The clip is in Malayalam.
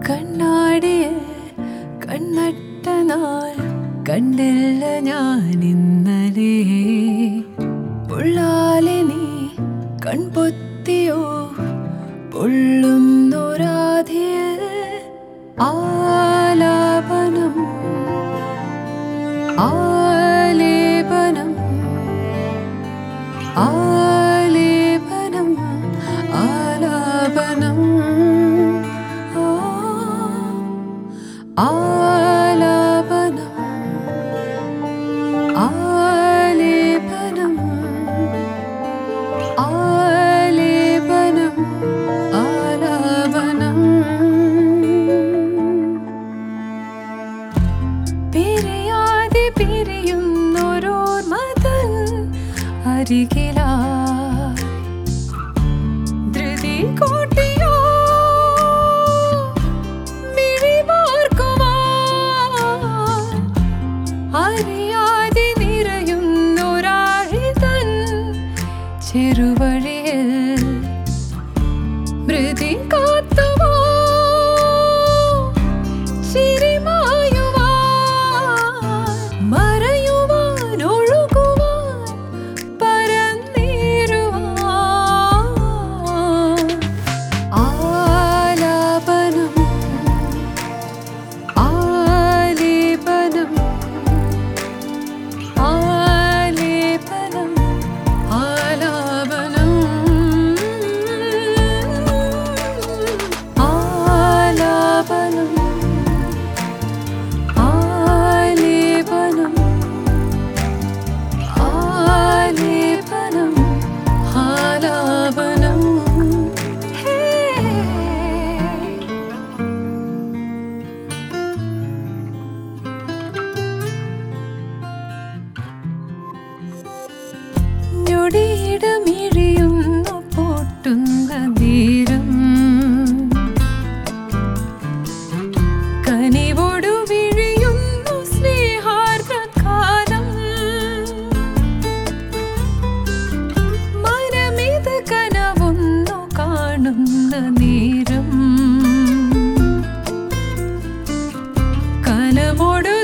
കണ്ണാടിയെ കണ്ണട്ട നാൾ കണ്ടില്ല ഞാൻ ഇന്നലെ പൊള്ളാലെ നീ കൺപൊത്തിയോ പൊള്ളുന്നൊരാധിയിൽ ആലാപനം ആലേപനം ആലേപനം ആലാപനം ആ, ആലാപനം ആലേപനം ആലേപനം ആലാപനം പിരിയാതെ പിരിയുന്നൊരോർമതൻ അരികിലാ ധൃതി കൂട്ടിയോ മിഴിവാർക്കുവാൻ അറിയാതെ നിറയുന്നൊരാഴിതൻ ചെറുവഴിയിൽ മൃതി കാത്തുവോ ചിരിമായുവാൻ മറയുവാൻ ഒഴുകുവാൻ പരന്നേറുവാൻ ആലാപനം ആലേപനം ആലേപനം ആലാപനം ആലാപനം ആലേപനം ആലേപനം ആലാപനം ഹേ ഞൊടിയിടമിഴിയുന്നു പൊട്ടുന്ന നേരം കനിവോടു വിഴിയുന്നു സ്നേഹാർദ്രകാലം മനമിത് കനവൊന്നു കാണുന്ന നേരം കനവോടു